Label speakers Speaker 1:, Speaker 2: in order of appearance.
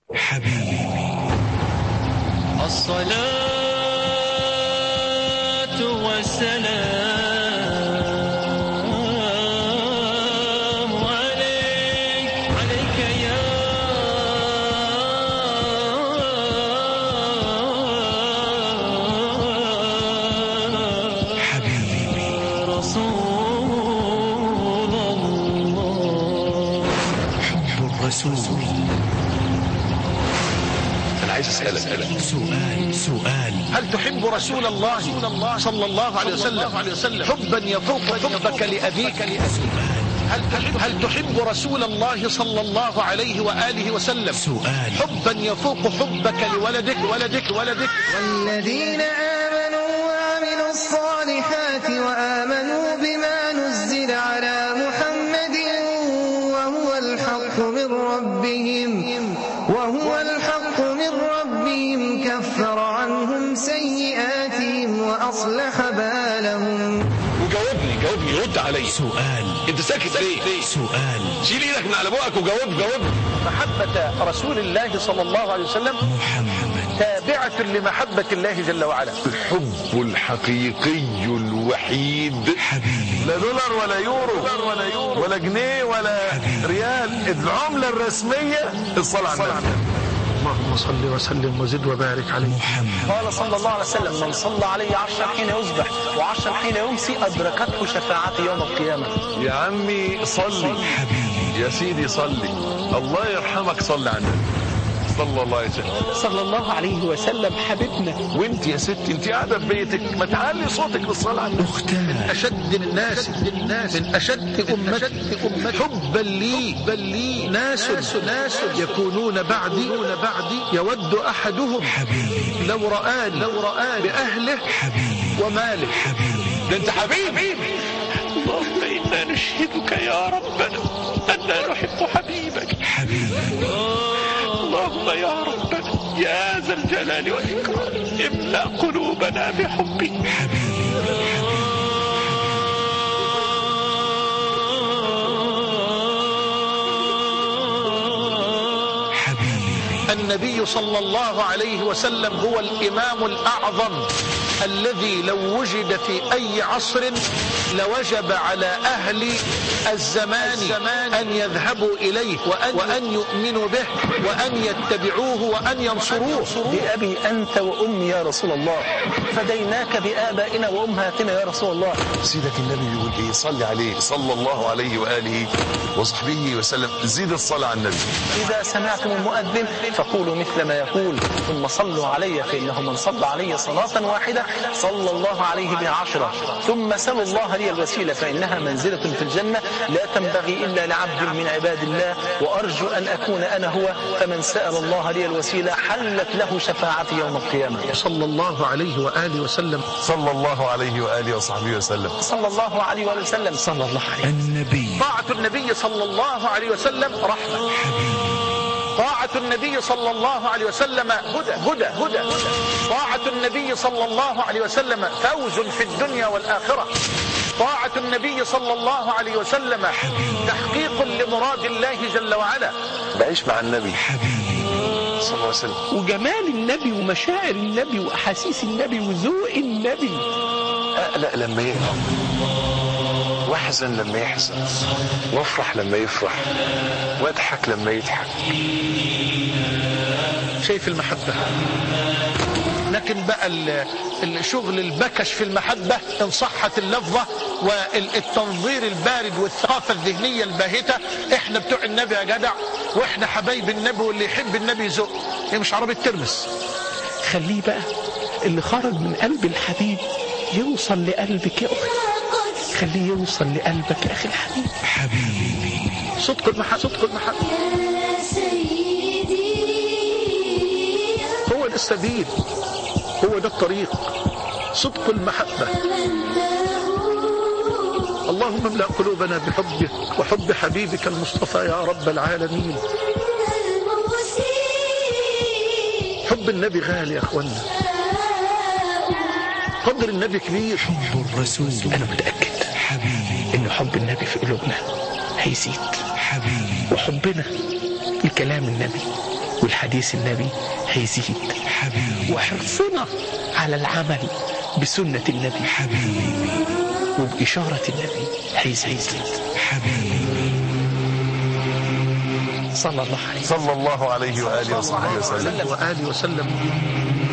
Speaker 1: حبيبي
Speaker 2: الصلاة والسلام عليك عليك يا
Speaker 1: حبيبي
Speaker 2: رسول الله
Speaker 1: حب الرسول
Speaker 3: انا عايز اسالك
Speaker 1: سؤال سؤال
Speaker 4: هل تحب رسول الله صلى الله عليه وسلم حبا يفوق حبك لأبيك هل تحب, هل تحب رسول الله صلى الله عليه وآله وسلم
Speaker 1: سؤال
Speaker 4: حبا يفوق حبك لولدك ولدك ولدك
Speaker 5: والذين آمنوا وعملوا الصالحات وآمنوا بما نزل على محمد وهو الحق من ربهم وهو الحق من ربهم كفر عنهم سيئاتهم وأصلح بالهم
Speaker 3: وجاوبني جاوبني رد علي
Speaker 1: سؤال
Speaker 3: انت ساكت ليه
Speaker 1: سؤال
Speaker 3: شيل ايدك من على بقك وجاوب جاوبني
Speaker 4: محبة رسول الله صلى الله عليه وسلم
Speaker 1: محمد
Speaker 4: تابعة لمحبة الله جل وعلا
Speaker 3: الحب الحقيقي الوحيد
Speaker 1: حبيبي
Speaker 3: لا دولار ولا يورو ولا يورو ولا جنيه ولا ريال العملة الرسمية الصلاة على النبي
Speaker 4: اللهم صل وسلم وزد وبارك عليه
Speaker 1: محمد
Speaker 6: قال صلى الله عليه وسلم من صلى عليه عشرا حين يصبح وعشرا حين يمسي أدركته شفاعتي يوم القيامة
Speaker 3: يا عمي صلي
Speaker 1: حبيبي
Speaker 3: يا سيدي صلي الله يرحمك صلي على النبي صلى الله عليه وسلم
Speaker 6: صلى الله عليه وسلم حبيبنا
Speaker 3: وانت يا ستي انت قاعده في بيتك ما تعلي صوتك بالصلاه على النبي
Speaker 1: اختار
Speaker 4: أشد الناس من أشد أمتي حبا لي بل لي ناس ناس يكونون بعدي بعدي يود أحدهم
Speaker 1: حبيبي
Speaker 4: لو رآني لو رآني بأهله
Speaker 1: حبيبي
Speaker 4: وماله
Speaker 1: حبيبي
Speaker 3: ده انت حبيبي
Speaker 6: اللهم إنا نشهدك يا ربنا أننا نحب حبيبك
Speaker 1: حبيبي
Speaker 6: اللهم يا ربنا يا ذا الجلال والإكرام املأ قلوبنا بحبك
Speaker 1: حبيبي
Speaker 4: النبي صلى الله عليه وسلم هو الإمام الأعظم الذي لو وجد في أي عصر لوجب على أهل الزمان أن يذهبوا إليه وأن, وأن يؤمنوا به وأن يتبعوه وأن ينصروه
Speaker 6: بأبي أنت وأمي يا رسول الله فديناك بآبائنا وأمهاتنا يا رسول الله
Speaker 3: سيدك النبي يقول ايه صلي عليه صلى الله عليه واله وصحبه وسلم زيد الصلاه على النبي
Speaker 6: إذا سمعتم المؤذن فقولوا مثل ما يقول ثم صلوا علي فإنه من صلى علي صلاة واحدة صلى الله عليه بها عشرة ثم سلوا الله لي الوسيلة فإنها منزلة في الجنة لا تنبغي إلا لعبد من عباد الله وأرجو أن أكون أنا هو فمن سأل الله لي الوسيلة حلت له شفاعتي يوم القيامة
Speaker 4: صلى الله عليه وآله وسلم
Speaker 3: صلى الله عليه واله وصحبه وسلم
Speaker 6: صلى الله عليه وآله وسلم صلى الله عليه
Speaker 1: النبي
Speaker 4: طاعة النبي صلى الله عليه وسلم رحمة طاعة النبي صلى الله عليه وسلم هدى هدى هدى طاعة النبي صلى الله عليه وسلم فوز في الدنيا والآخرة طاعة النبي صلى الله عليه وسلم تحقيق لمراد الله جل وعلا
Speaker 3: بعيش مع النبي
Speaker 1: حبيبي
Speaker 3: صلى الله عليه وسلم
Speaker 6: وجمال النبي ومشاعر النبي وأحاسيس النبي وذوق النبي
Speaker 3: اقلق لما يقلق واحزن لما يحزن وافرح لما يفرح واضحك لما يضحك
Speaker 4: شايف المحبة لكن بقى ال- الشغل البكش في المحبة إن صحت اللفظة والتنظير البارد والثقافة الذهنية الباهتة احنا بتوع النبي يا جدع واحنا حبايب النبي واللي يحب النبي يزق هي مش عربية ترمس
Speaker 6: خليه بقى اللي خرج من قلب الحبيب يوصل لقلبك يا أختي خليه يوصل لقلبك يا أخي الحبيب
Speaker 1: حبيبي
Speaker 4: صدق المحبة صدق المحبة هو ده السبيل هو ده الطريق صدق المحبة اللهم املأ قلوبنا بحبك وحب حبيبك المصطفى يا رب العالمين حب النبي غالي يا اخوانا قدر النبي كبير
Speaker 1: حب الرسول
Speaker 6: أنا متأكد
Speaker 1: حبيبي
Speaker 6: إن حب النبي في قلوبنا هيزيد
Speaker 1: حبيبي
Speaker 6: وحبنا لكلام النبي والحديث النبي هيزيد
Speaker 1: حبيبي
Speaker 6: وحرصنا على العمل بسنة النبي
Speaker 1: حبيبي
Speaker 6: وبإشارة النبي هيزيد
Speaker 1: حبيبي
Speaker 6: صلى الله عليه
Speaker 3: صلى الله عليه وآله وصحبه وسلم
Speaker 4: وآله وسلم